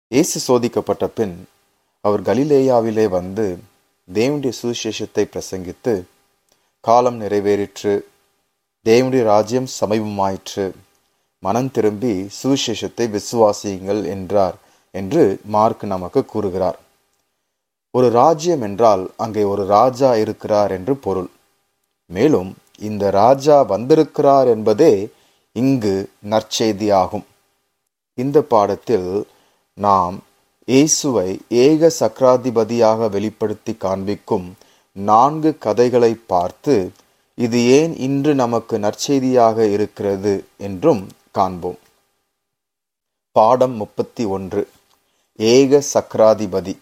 இயேசு சோதிக்கப்பட்ட பின் அவர் கலிலேயாவிலே வந்து தேவனுடைய சுவிசேஷத்தை பிரசங்கித்து காலம் நிறைவேறிற்று தேவனுடைய ராஜ்யம் சமீபமாயிற்று மனம் திரும்பி சுவிசேஷத்தை விசுவாசியுங்கள் என்றார் என்று மார்க் நமக்கு கூறுகிறார் ஒரு ராஜ்யம் என்றால் அங்கே ஒரு ராஜா இருக்கிறார் என்று பொருள் மேலும் இந்த ராஜா வந்திருக்கிறார் என்பதே இங்கு நற்செய்தியாகும் இந்த பாடத்தில் நாம் இயேசுவை ஏக சக்கராதிபதியாக வெளிப்படுத்தி காண்பிக்கும் நான்கு கதைகளை பார்த்து இது ஏன் இன்று நமக்கு நற்செய்தியாக இருக்கிறது என்றும் காண்போம் பாடம் முப்பத்தி ஒன்று ஏக சக்கராதிபதி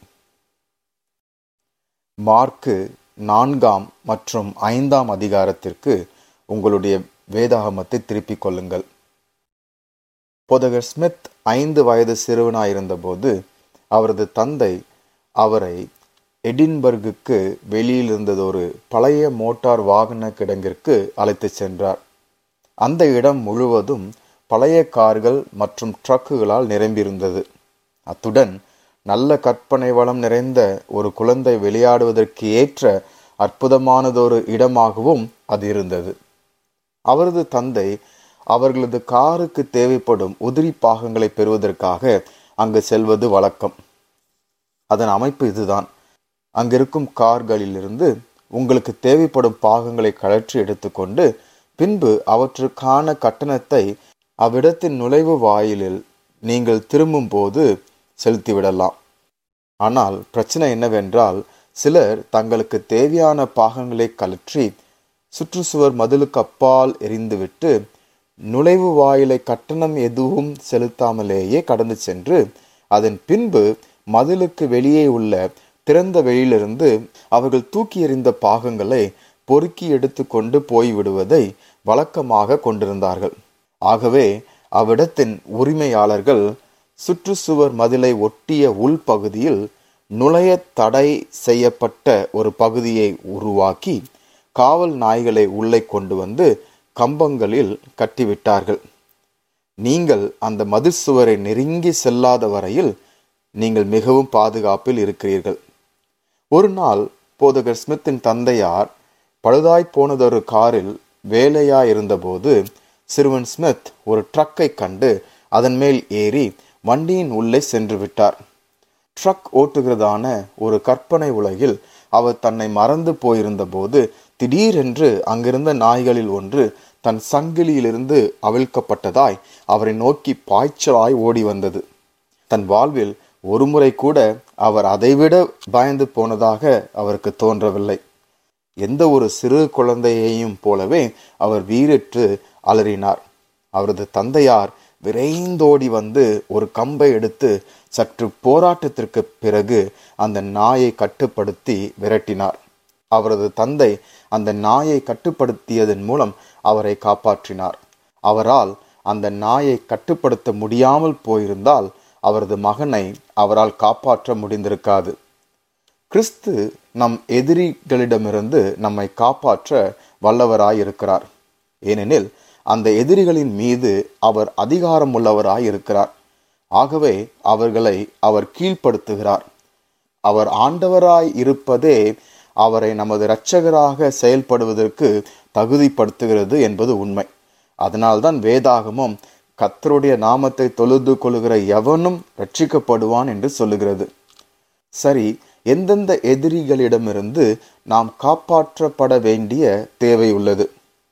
மார்க்கு நான்காம் மற்றும் ஐந்தாம் அதிகாரத்திற்கு உங்களுடைய வேதாகமத்தை திருப்பிக் கொள்ளுங்கள் போதகர் ஸ்மித் ஐந்து வயது சிறுவனாயிருந்தபோது அவரது தந்தை அவரை எடின்பர்குக்கு வெளியில் இருந்ததொரு பழைய மோட்டார் வாகன கிடங்கிற்கு அழைத்துச் சென்றார் அந்த இடம் முழுவதும் பழைய கார்கள் மற்றும் ட்ரக்குகளால் நிரம்பியிருந்தது அத்துடன் நல்ல கற்பனை வளம் நிறைந்த ஒரு குழந்தை விளையாடுவதற்கு ஏற்ற அற்புதமானதொரு இடமாகவும் அது இருந்தது அவரது தந்தை அவர்களது காருக்கு தேவைப்படும் உதிரி பாகங்களை பெறுவதற்காக அங்கு செல்வது வழக்கம் அதன் அமைப்பு இதுதான் அங்கிருக்கும் கார்களிலிருந்து உங்களுக்கு தேவைப்படும் பாகங்களை கழற்றி எடுத்துக்கொண்டு பின்பு அவற்றுக்கான கட்டணத்தை அவ்விடத்தின் நுழைவு வாயிலில் நீங்கள் திரும்பும் போது செலுத்திவிடலாம் ஆனால் பிரச்சனை என்னவென்றால் சிலர் தங்களுக்கு தேவையான பாகங்களை கழற்றி சுற்றுச்சுவர் மதிலுக்கு அப்பால் எரிந்துவிட்டு நுழைவு வாயிலை கட்டணம் எதுவும் செலுத்தாமலேயே கடந்து சென்று அதன் பின்பு மதிலுக்கு வெளியே உள்ள திறந்த வெளியிலிருந்து அவர்கள் தூக்கி எறிந்த பாகங்களை பொறுக்கி எடுத்துக்கொண்டு போய்விடுவதை வழக்கமாக கொண்டிருந்தார்கள் ஆகவே அவ்விடத்தின் உரிமையாளர்கள் சுற்றுச்சுவர் மதிலை ஒட்டிய உள்பகுதியில் நுழைய தடை செய்யப்பட்ட ஒரு பகுதியை உருவாக்கி காவல் நாய்களை உள்ளே கொண்டு வந்து கம்பங்களில் கட்டிவிட்டார்கள் நீங்கள் அந்த மதில் சுவரை நெருங்கி செல்லாத வரையில் நீங்கள் மிகவும் பாதுகாப்பில் இருக்கிறீர்கள் ஒரு நாள் போதகர் ஸ்மித்தின் தந்தையார் பழுதாய் போனதொரு காரில் வேலையா இருந்தபோது சிறுவன் ஸ்மித் ஒரு ட்ரக்கை கண்டு அதன் மேல் ஏறி வண்டியின் உள்ளே சென்று விட்டார் ட்ரக் ஓட்டுகிறதான ஒரு கற்பனை உலகில் அவர் தன்னை மறந்து போயிருந்த போது திடீரென்று அங்கிருந்த நாய்களில் ஒன்று தன் சங்கிலியிலிருந்து அவிழ்க்கப்பட்டதாய் அவரை நோக்கி பாய்ச்சலாய் ஓடி வந்தது தன் வாழ்வில் ஒருமுறை கூட அவர் அதைவிட பயந்து போனதாக அவருக்கு தோன்றவில்லை எந்த ஒரு சிறு குழந்தையையும் போலவே அவர் வீரிட்டு அலறினார் அவரது தந்தையார் விரைந்தோடி வந்து ஒரு கம்பை எடுத்து சற்று போராட்டத்திற்கு பிறகு அந்த நாயை கட்டுப்படுத்தி விரட்டினார் அவரது தந்தை அந்த நாயை கட்டுப்படுத்தியதன் மூலம் அவரை காப்பாற்றினார் அவரால் அந்த நாயை கட்டுப்படுத்த முடியாமல் போயிருந்தால் அவரது மகனை அவரால் காப்பாற்ற முடிந்திருக்காது கிறிஸ்து நம் எதிரிகளிடமிருந்து நம்மை காப்பாற்ற வல்லவராயிருக்கிறார் ஏனெனில் அந்த எதிரிகளின் மீது அவர் அதிகாரம் உள்ளவராய் இருக்கிறார் ஆகவே அவர்களை அவர் கீழ்ப்படுத்துகிறார் அவர் ஆண்டவராய் இருப்பதே அவரை நமது இரட்சகராக செயல்படுவதற்கு தகுதிப்படுத்துகிறது என்பது உண்மை அதனால்தான் வேதாகமும் கத்தருடைய நாமத்தை தொழுது கொள்கிற எவனும் ரட்சிக்கப்படுவான் என்று சொல்லுகிறது சரி எந்தெந்த எதிரிகளிடமிருந்து நாம் காப்பாற்றப்பட வேண்டிய தேவை உள்ளது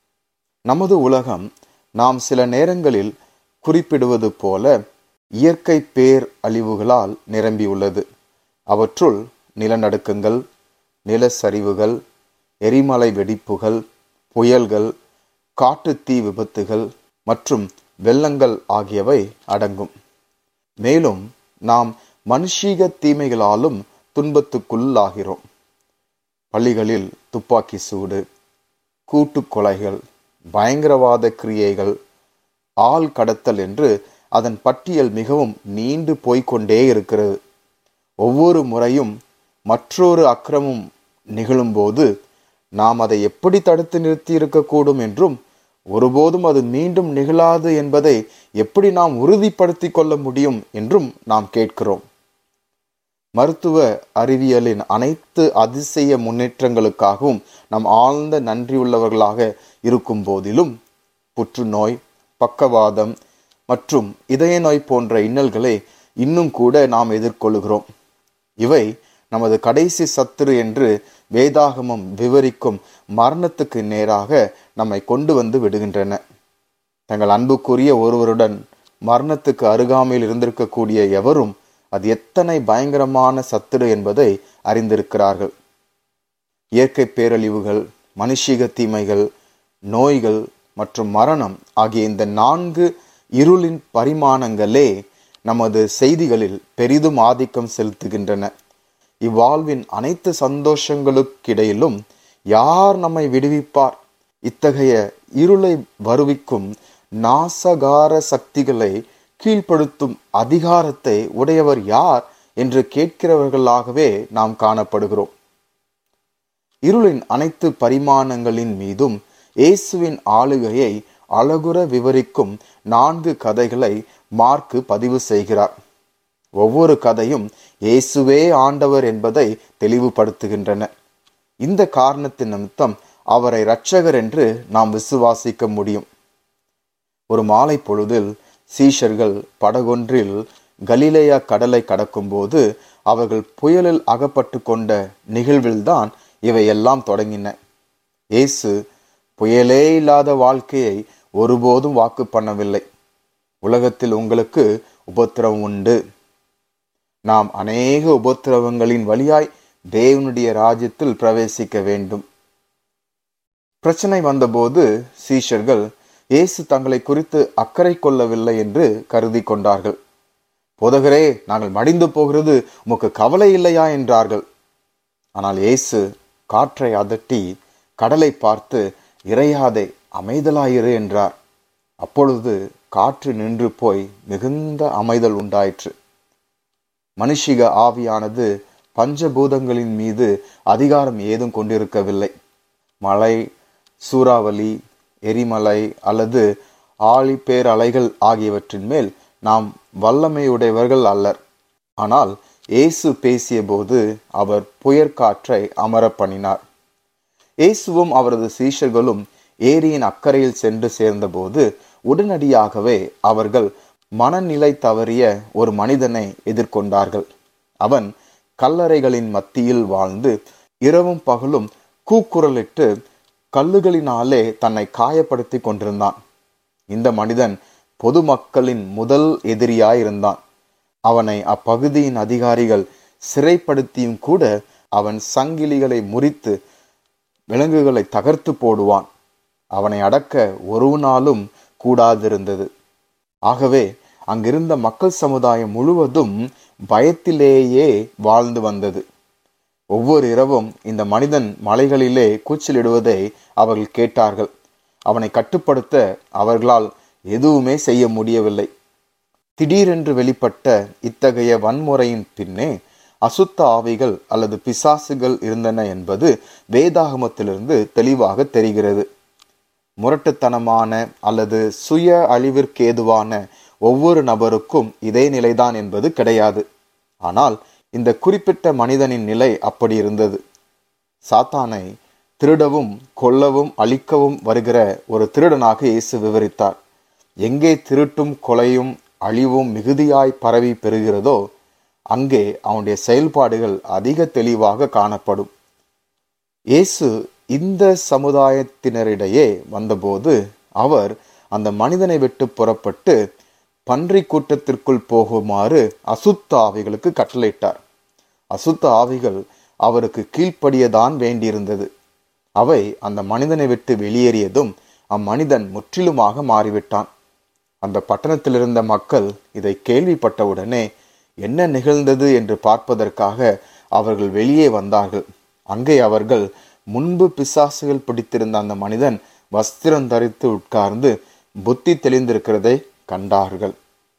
நமது உலகம் நாம் சில நேரங்களில் குறிப்பிடுவது போல இயற்கை பேர் அழிவுகளால் நிரம்பியுள்ளது அவற்றுள் நிலநடுக்கங்கள் நிலச்சரிவுகள் எரிமலை வெடிப்புகள் புயல்கள் காட்டுத்தீ விபத்துகள் மற்றும் வெள்ளங்கள் ஆகியவை அடங்கும் மேலும் நாம் மனுஷீக தீமைகளாலும் துன்பத்துக்குள்ளாகிறோம் பள்ளிகளில் துப்பாக்கி சூடு கூட்டு கொலைகள் பயங்கரவாத கிரியைகள் ஆள் கடத்தல் என்று அதன் பட்டியல் மிகவும் நீண்டு போய்கொண்டே இருக்கிறது ஒவ்வொரு முறையும் மற்றொரு அக்கிரமம் நிகழும்போது நாம் அதை எப்படி தடுத்து நிறுத்தி இருக்கக்கூடும் என்றும் ஒருபோதும் அது மீண்டும் நிகழாது என்பதை எப்படி நாம் உறுதிப்படுத்திக் கொள்ள முடியும் என்றும் நாம் கேட்கிறோம் மருத்துவ அறிவியலின் அனைத்து அதிசய முன்னேற்றங்களுக்காகவும் நாம் ஆழ்ந்த நன்றியுள்ளவர்களாக இருக்கும் போதிலும் புற்றுநோய் பக்கவாதம் மற்றும் இதய நோய் போன்ற இன்னல்களை இன்னும் கூட நாம் எதிர்கொள்கிறோம் இவை நமது கடைசி சத்துரு என்று வேதாகமம் விவரிக்கும் மரணத்துக்கு நேராக நம்மை கொண்டு வந்து விடுகின்றன தங்கள் அன்புக்குரிய ஒருவருடன் மரணத்துக்கு அருகாமையில் இருந்திருக்கக்கூடிய எவரும் அது எத்தனை பயங்கரமான சத்துரு என்பதை அறிந்திருக்கிறார்கள் இயற்கை பேரழிவுகள் மனுஷிக தீமைகள் நோய்கள் மற்றும் மரணம் ஆகிய இந்த நான்கு இருளின் பரிமாணங்களே நமது செய்திகளில் பெரிதும் ஆதிக்கம் செலுத்துகின்றன இவ்வாழ்வின் அனைத்து சந்தோஷங்களுக்கிடையிலும் யார் நம்மை விடுவிப்பார் இத்தகைய இருளை வருவிக்கும் நாசகார சக்திகளை கீழ்ப்படுத்தும் அதிகாரத்தை உடையவர் யார் என்று கேட்கிறவர்களாகவே நாம் காணப்படுகிறோம் இருளின் அனைத்து பரிமாணங்களின் மீதும் இயேசுவின் ஆளுகையை அழகுற விவரிக்கும் நான்கு கதைகளை மார்க்கு பதிவு செய்கிறார் ஒவ்வொரு கதையும் இயேசுவே ஆண்டவர் என்பதை தெளிவுபடுத்துகின்றன இந்த காரணத்தின் நிமித்தம் அவரை இரட்சகர் என்று நாம் விசுவாசிக்க முடியும் ஒரு மாலை பொழுதில் சீஷர்கள் படகொன்றில் கலிலேயா கடலை கடக்கும்போது அவர்கள் புயலில் அகப்பட்டு கொண்ட நிகழ்வில்தான் இவையெல்லாம் தொடங்கின இயேசு புயலே இல்லாத வாழ்க்கையை ஒருபோதும் வாக்கு பண்ணவில்லை உலகத்தில் உங்களுக்கு உபத்திரவம் உண்டு நாம் அநேக உபத்திரவங்களின் வழியாய் தேவனுடைய ராஜ்யத்தில் பிரவேசிக்க வேண்டும் பிரச்சனை வந்தபோது சீஷர்கள் இயேசு தங்களை குறித்து அக்கறை கொள்ளவில்லை என்று கருதி கொண்டார்கள் போதகரே நாங்கள் மடிந்து போகிறது உமக்கு கவலை இல்லையா என்றார்கள் ஆனால் இயேசு காற்றை அதட்டி கடலை பார்த்து இறையாதே அமைதலாயிரு என்றார் அப்பொழுது காற்று நின்று போய் மிகுந்த அமைதல் உண்டாயிற்று மனுஷிக ஆவியானது பஞ்சபூதங்களின் மீது அதிகாரம் ஏதும் கொண்டிருக்கவில்லை மழை சூறாவளி எரிமலை அல்லது ஆழி பேரலைகள் ஆகியவற்றின் மேல் நாம் வல்லமையுடையவர்கள் அல்லர் ஆனால் இயேசு பேசியபோது அவர் புயற்காற்றை அமர பண்ணினார் இயேசுவும் அவரது சீஷர்களும் ஏரியின் அக்கறையில் சென்று சேர்ந்தபோது உடனடியாகவே அவர்கள் மனநிலை தவறிய ஒரு மனிதனை எதிர்கொண்டார்கள் அவன் கல்லறைகளின் மத்தியில் வாழ்ந்து இரவும் பகலும் கூக்குரலிட்டு கல்லுகளினாலே தன்னை காயப்படுத்தி கொண்டிருந்தான் இந்த மனிதன் பொதுமக்களின் முதல் எதிரியாயிருந்தான் அவனை அப்பகுதியின் அதிகாரிகள் சிறைப்படுத்தியும் கூட அவன் சங்கிலிகளை முறித்து விலங்குகளை தகர்த்து போடுவான் அவனை அடக்க ஒரு நாளும் கூடாதிருந்தது ஆகவே அங்கிருந்த மக்கள் சமுதாயம் முழுவதும் பயத்திலேயே வாழ்ந்து வந்தது ஒவ்வொரு இரவும் இந்த மனிதன் மலைகளிலே கூச்சலிடுவதை அவர்கள் கேட்டார்கள் அவனை கட்டுப்படுத்த அவர்களால் எதுவுமே செய்ய முடியவில்லை திடீரென்று வெளிப்பட்ட இத்தகைய வன்முறையின் பின்னே அசுத்த ஆவிகள் அல்லது பிசாசுகள் இருந்தன என்பது வேதாகமத்திலிருந்து தெளிவாக தெரிகிறது முரட்டுத்தனமான அல்லது சுய அழிவிற்கேதுவான ஒவ்வொரு நபருக்கும் இதே நிலைதான் என்பது கிடையாது ஆனால் இந்த குறிப்பிட்ட மனிதனின் நிலை அப்படி இருந்தது சாத்தானை திருடவும் கொல்லவும் அழிக்கவும் வருகிற ஒரு திருடனாக இயேசு விவரித்தார் எங்கே திருட்டும் கொலையும் அழிவும் மிகுதியாய் பரவி பெறுகிறதோ அங்கே அவனுடைய செயல்பாடுகள் அதிக தெளிவாக காணப்படும் இயேசு இந்த சமுதாயத்தினரிடையே வந்தபோது அவர் அந்த மனிதனை விட்டு புறப்பட்டு பன்றி கூட்டத்திற்குள் போகுமாறு அசுத்த ஆவிகளுக்கு கட்டளையிட்டார் அசுத்த ஆவிகள் அவருக்கு கீழ்ப்படியதான் வேண்டியிருந்தது அவை அந்த மனிதனை விட்டு வெளியேறியதும் அம்மனிதன் முற்றிலுமாக மாறிவிட்டான் அந்த பட்டணத்தில் இருந்த மக்கள் இதை கேள்விப்பட்டவுடனே என்ன நிகழ்ந்தது என்று பார்ப்பதற்காக அவர்கள் வெளியே வந்தார்கள் அங்கே அவர்கள் முன்பு பிசாசுகள் பிடித்திருந்த அந்த மனிதன் வஸ்திரம் தரித்து உட்கார்ந்து புத்தி தெளிந்திருக்கிறதை கண்டார்கள்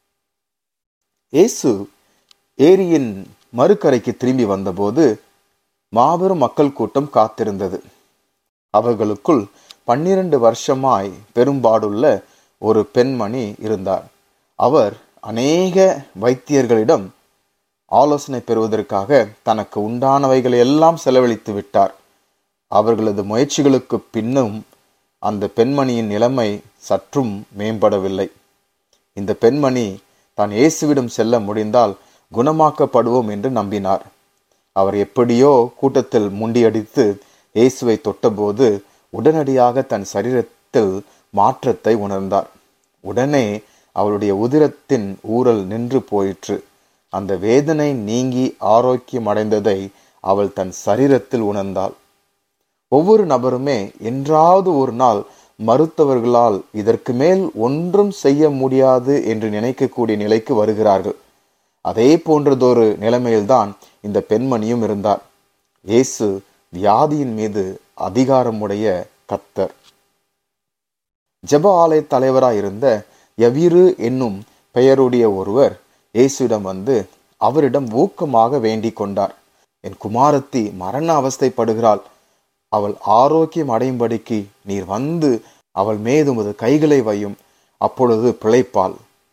இயேசு ஏரியின் மறுக்கரைக்கு திரும்பி வந்தபோது மாபெரும் மக்கள் கூட்டம் காத்திருந்தது அவர்களுக்குள் பன்னிரண்டு வருஷமாய் பெரும்பாடுள்ள ஒரு பெண்மணி இருந்தார் அவர் அநேக வைத்தியர்களிடம் ஆலோசனை பெறுவதற்காக தனக்கு உண்டானவைகளை எல்லாம் செலவழித்து விட்டார் அவர்களது முயற்சிகளுக்கு பின்னும் அந்த பெண்மணியின் நிலைமை சற்றும் மேம்படவில்லை இந்த பெண்மணி தான் இயேசுவிடம் செல்ல முடிந்தால் குணமாக்கப்படுவோம் என்று நம்பினார் அவர் எப்படியோ கூட்டத்தில் முண்டியடித்து இயேசுவை தொட்டபோது உடனடியாக தன் சரீரத்தில் மாற்றத்தை உணர்ந்தார் உடனே அவளுடைய உதிரத்தின் ஊரல் நின்று போயிற்று அந்த வேதனை நீங்கி ஆரோக்கியம் அடைந்ததை அவள் தன் சரீரத்தில் உணர்ந்தாள் ஒவ்வொரு நபருமே என்றாவது ஒரு நாள் மருத்துவர்களால் இதற்கு மேல் ஒன்றும் செய்ய முடியாது என்று நினைக்கக்கூடிய நிலைக்கு வருகிறார்கள் அதே போன்றதொரு நிலைமையில்தான் இந்த பெண்மணியும் இருந்தார் இயேசு வியாதியின் மீது அதிகாரமுடைய கத்தர் ஜெப ஆலய தலைவராயிருந்த யவீரு என்னும் பெயருடைய ஒருவர் இயேசுவிடம் வந்து அவரிடம் ஊக்கமாக வேண்டிக் கொண்டார் என் குமாரத்தி மரண அவஸ்தைப்படுகிறாள் அவள் ஆரோக்கியம் அடையும்படிக்கு நீர் வந்து அவள் மீது உமது கைகளை வையும் அப்பொழுது பிழைப்பாள்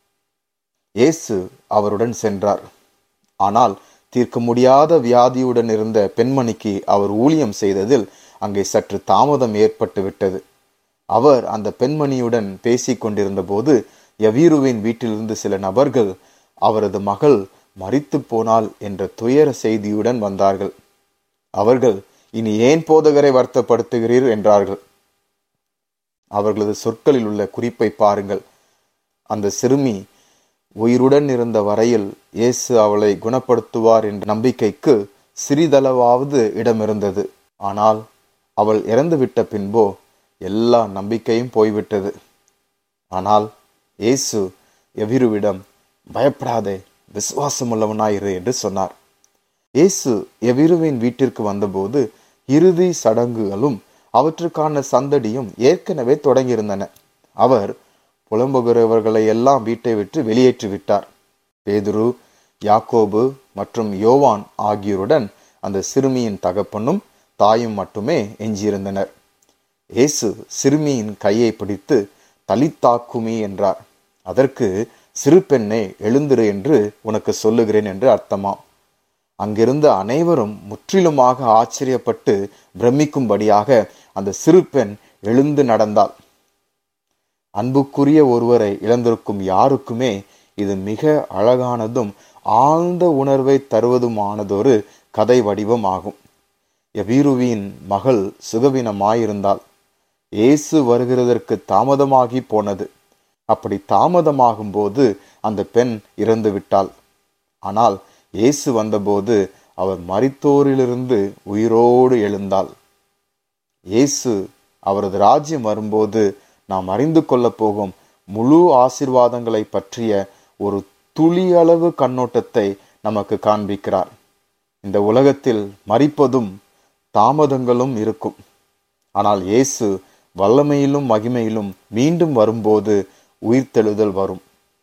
இயேசு அவருடன் சென்றார் ஆனால் தீர்க்க முடியாத வியாதியுடன் இருந்த பெண்மணிக்கு அவர் ஊழியம் செய்ததில் அங்கே சற்று தாமதம் ஏற்பட்டு விட்டது அவர் அந்த பெண்மணியுடன் பேசிக் கொண்டிருந்த போது யவீருவின் வீட்டிலிருந்து சில நபர்கள் அவரது மகள் மறித்து போனாள் என்ற துயர செய்தியுடன் வந்தார்கள் அவர்கள் இனி ஏன் போதகரை வருத்தப்படுத்துகிறீர் என்றார்கள் அவர்களது சொற்களில் உள்ள குறிப்பை பாருங்கள் அந்த சிறுமி உயிருடன் இருந்த வரையில் இயேசு அவளை குணப்படுத்துவார் என்ற நம்பிக்கைக்கு சிறிதளவாவது இடம் இருந்தது ஆனால் அவள் இறந்துவிட்ட பின்போ எல்லா நம்பிக்கையும் போய்விட்டது ஆனால் இயேசு எவிருவிடம் பயப்படாதே விசுவாசமுள்ளவனாயிரு என்று சொன்னார் இயேசு எவிருவின் வீட்டிற்கு வந்தபோது இறுதி சடங்குகளும் அவற்றுக்கான சந்தடியும் ஏற்கனவே தொடங்கியிருந்தன அவர் புலம்புகிறவர்களை எல்லாம் வீட்டை விட்டு வெளியேற்றி விட்டார் பேதுரு யாக்கோபு மற்றும் யோவான் ஆகியோருடன் அந்த சிறுமியின் தகப்பனும் தாயும் மட்டுமே எஞ்சியிருந்தனர் இயேசு சிறுமியின் கையை பிடித்து தலித்தாக்குமி என்றார் அதற்கு சிறு பெண்ணே எழுந்திரு என்று உனக்கு சொல்லுகிறேன் என்று அர்த்தமாம் அங்கிருந்த அனைவரும் முற்றிலுமாக ஆச்சரியப்பட்டு பிரமிக்கும்படியாக அந்த சிறு பெண் எழுந்து நடந்தாள் அன்புக்குரிய ஒருவரை இழந்திருக்கும் யாருக்குமே இது மிக அழகானதும் ஆழ்ந்த உணர்வை தருவதுமானதொரு கதை வடிவம் ஆகும் எபீருவின் மகள் சுகவீனமாயிருந்தாள் இயேசு வருகிறதற்கு தாமதமாகி போனது அப்படி தாமதமாகும் போது அந்த பெண் இறந்து விட்டாள் ஆனால் இயேசு வந்தபோது அவர் மரித்தோரிலிருந்து உயிரோடு எழுந்தாள் இயேசு அவரது ராஜ்யம் வரும்போது நாம் அறிந்து கொள்ளப் போகும் முழு ஆசிர்வாதங்களை பற்றிய ஒரு துளியளவு கண்ணோட்டத்தை நமக்கு காண்பிக்கிறார் இந்த உலகத்தில் மறிப்பதும் தாமதங்களும் இருக்கும் ஆனால் இயேசு வல்லமையிலும் மகிமையிலும் மீண்டும் வரும்போது உயிர்த்தெழுதல் வரும்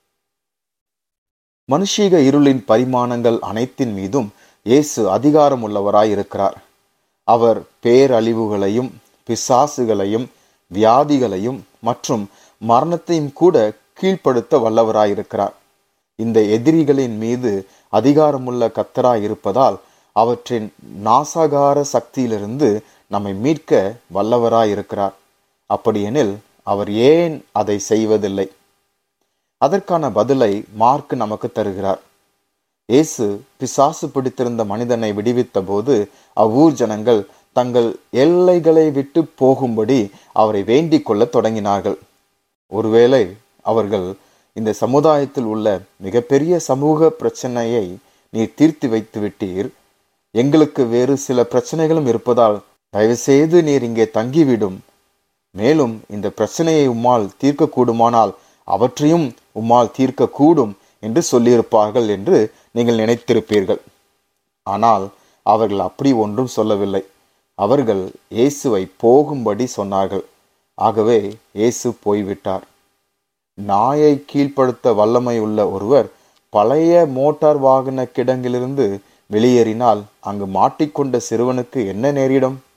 மனுஷீக இருளின் பரிமாணங்கள் அனைத்தின் மீதும் இயேசு அதிகாரம் உள்ளவராய் இருக்கிறார் அவர் பேரழிவுகளையும் பிசாசுகளையும் வியாதிகளையும் மற்றும் மரணத்தையும் கூட கீழ்ப்படுத்த வல்லவராயிருக்கிறார் இந்த எதிரிகளின் மீது அதிகாரமுள்ள கத்தராய் இருப்பதால் அவற்றின் நாசகார சக்தியிலிருந்து நம்மை மீட்க வல்லவராயிருக்கிறார் அப்படியெனில் அவர் ஏன் அதை செய்வதில்லை அதற்கான பதிலை மார்க் நமக்கு தருகிறார் இயேசு பிசாசு பிடித்திருந்த மனிதனை விடுவித்த போது அவ்வூர் ஜனங்கள் தங்கள் எல்லைகளை விட்டு போகும்படி அவரை வேண்டிக் கொள்ள தொடங்கினார்கள் ஒருவேளை அவர்கள் இந்த சமுதாயத்தில் உள்ள மிகப்பெரிய சமூக பிரச்சனையை நீர் தீர்த்து வைத்து விட்டீர் எங்களுக்கு வேறு சில பிரச்சனைகளும் இருப்பதால் தயவுசெய்து நீர் இங்கே தங்கிவிடும் மேலும் இந்த பிரச்சனையை உம்மால் தீர்க்க கூடுமானால் அவற்றையும் உம்மால் தீர்க்க கூடும் என்று சொல்லியிருப்பார்கள் என்று நீங்கள் நினைத்திருப்பீர்கள் ஆனால் அவர்கள் அப்படி ஒன்றும் சொல்லவில்லை அவர்கள் இயேசுவை போகும்படி சொன்னார்கள் ஆகவே இயேசு போய்விட்டார் நாயை கீழ்ப்படுத்த வல்லமை உள்ள ஒருவர் பழைய மோட்டார் வாகன கிடங்கிலிருந்து வெளியேறினால் அங்கு மாட்டிக்கொண்ட சிறுவனுக்கு என்ன நேரிடும்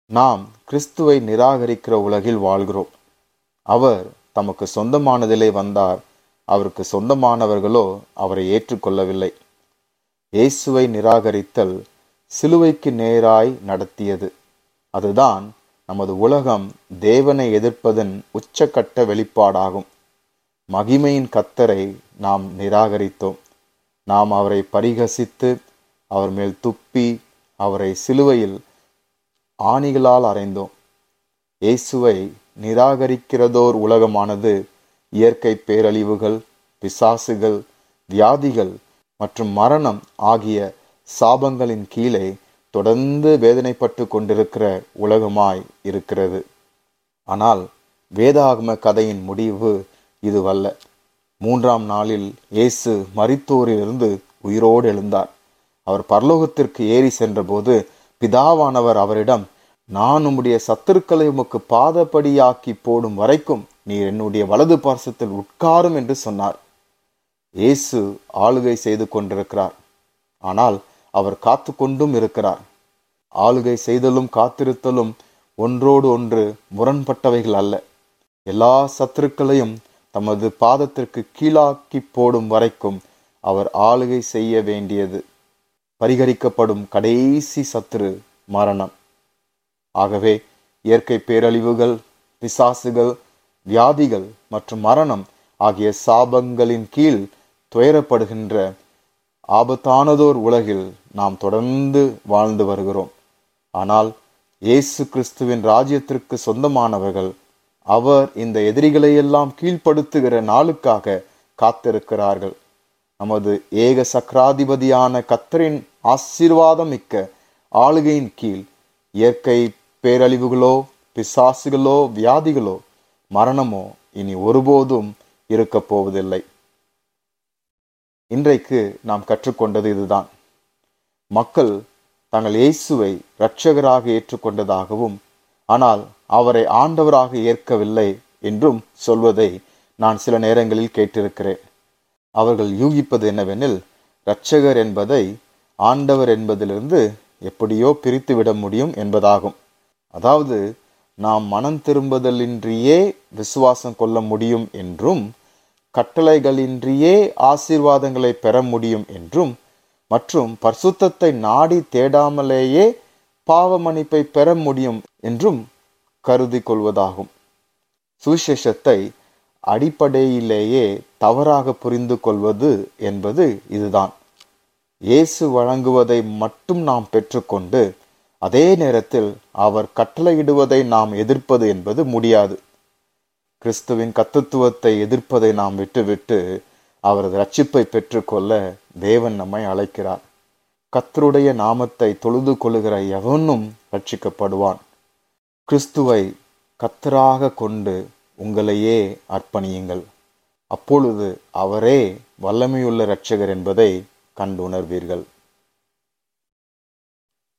நாம் கிறிஸ்துவை நிராகரிக்கிற உலகில் வாழ்கிறோம் அவர் தமக்கு சொந்தமானதிலே வந்தார் அவருக்கு சொந்தமானவர்களோ அவரை ஏற்றுக்கொள்ளவில்லை இயேசுவை நிராகரித்தல் சிலுவைக்கு நேராய் நடத்தியது அதுதான் நமது உலகம் தேவனை எதிர்ப்பதன் உச்சக்கட்ட வெளிப்பாடாகும் மகிமையின் கத்தரை நாம் நிராகரித்தோம் நாம் அவரை பரிகசித்து அவர் மேல் துப்பி அவரை சிலுவையில் ஆணிகளால் அறைந்தோம் இயேசுவை நிராகரிக்கிறதோர் உலகமானது இயற்கை பேரழிவுகள் பிசாசுகள் வியாதிகள் மற்றும் மரணம் ஆகிய சாபங்களின் கீழே தொடர்ந்து வேதனைப்பட்டு கொண்டிருக்கிற உலகமாய் இருக்கிறது ஆனால் வேதாகம கதையின் முடிவு இதுவல்ல மூன்றாம் நாளில் இயேசு மரித்தோரிலிருந்து உயிரோடு எழுந்தார் அவர் பரலோகத்திற்கு ஏறி சென்றபோது பிதாவானவர் அவரிடம் நான் உம்முடைய சத்துருக்களை உமக்கு பாதப்படியாக்கி போடும் வரைக்கும் நீர் என்னுடைய வலது பார்சத்தில் உட்காரும் என்று சொன்னார் இயேசு ஆளுகை செய்து கொண்டிருக்கிறார் ஆனால் அவர் காத்து கொண்டும் இருக்கிறார் ஆளுகை செய்தலும் காத்திருத்தலும் ஒன்றோடு ஒன்று முரண்பட்டவைகள் அல்ல எல்லா சத்துருக்களையும் தமது பாதத்திற்கு கீழாக்கி போடும் வரைக்கும் அவர் ஆளுகை செய்ய வேண்டியது பரிகரிக்கப்படும் கடைசி சத்துரு மரணம் ஆகவே இயற்கை பேரழிவுகள் பிசாசுகள் வியாதிகள் மற்றும் மரணம் ஆகிய சாபங்களின் கீழ் துயரப்படுகின்ற ஆபத்தானதோர் உலகில் நாம் தொடர்ந்து வாழ்ந்து வருகிறோம் ஆனால் இயேசு கிறிஸ்துவின் ராஜ்யத்திற்கு சொந்தமானவர்கள் அவர் இந்த எதிரிகளையெல்லாம் கீழ்ப்படுத்துகிற நாளுக்காக காத்திருக்கிறார்கள் நமது ஏக சக்கராதிபதியான கத்தரின் ஆசீர்வாதம் மிக்க ஆளுகையின் கீழ் இயற்கை பேரழிவுகளோ பிசாசுகளோ வியாதிகளோ மரணமோ இனி ஒருபோதும் இருக்கப் போவதில்லை இன்றைக்கு நாம் கற்றுக்கொண்டது இதுதான் மக்கள் தங்கள் இயேசுவை இரட்சகராக ஏற்றுக்கொண்டதாகவும் ஆனால் அவரை ஆண்டவராக ஏற்கவில்லை என்றும் சொல்வதை நான் சில நேரங்களில் கேட்டிருக்கிறேன் அவர்கள் யூகிப்பது என்னவெனில் இரட்சகர் என்பதை ஆண்டவர் என்பதிலிருந்து எப்படியோ பிரித்துவிட முடியும் என்பதாகும் அதாவது நாம் மனம் திரும்புதலின்றியே விசுவாசம் கொள்ள முடியும் என்றும் கட்டளைகளின்றியே ஆசீர்வாதங்களை பெற முடியும் என்றும் மற்றும் பரிசுத்தத்தை நாடி தேடாமலேயே பாவ மன்னிப்பை பெற முடியும் என்றும் கருதி கொள்வதாகும் சுவிசேஷத்தை அடிப்படையிலேயே தவறாக புரிந்து கொள்வது என்பது இதுதான் இயேசு வழங்குவதை மட்டும் நாம் பெற்றுக்கொண்டு அதே நேரத்தில் அவர் கட்டளையிடுவதை நாம் எதிர்ப்பது என்பது முடியாது கிறிஸ்துவின் கத்தத்துவத்தை எதிர்ப்பதை நாம் விட்டுவிட்டு அவரது ரட்சிப்பை பெற்றுக்கொள்ள தேவன் நம்மை அழைக்கிறார் கத்தருடைய நாமத்தை தொழுது கொள்ளுகிற எவனும் ரட்சிக்கப்படுவான் கிறிஸ்துவை கத்தராக கொண்டு உங்களையே அர்ப்பணியுங்கள் அப்பொழுது அவரே வல்லமையுள்ள இரட்சகர் என்பதை கண்டுணர்வீர்கள்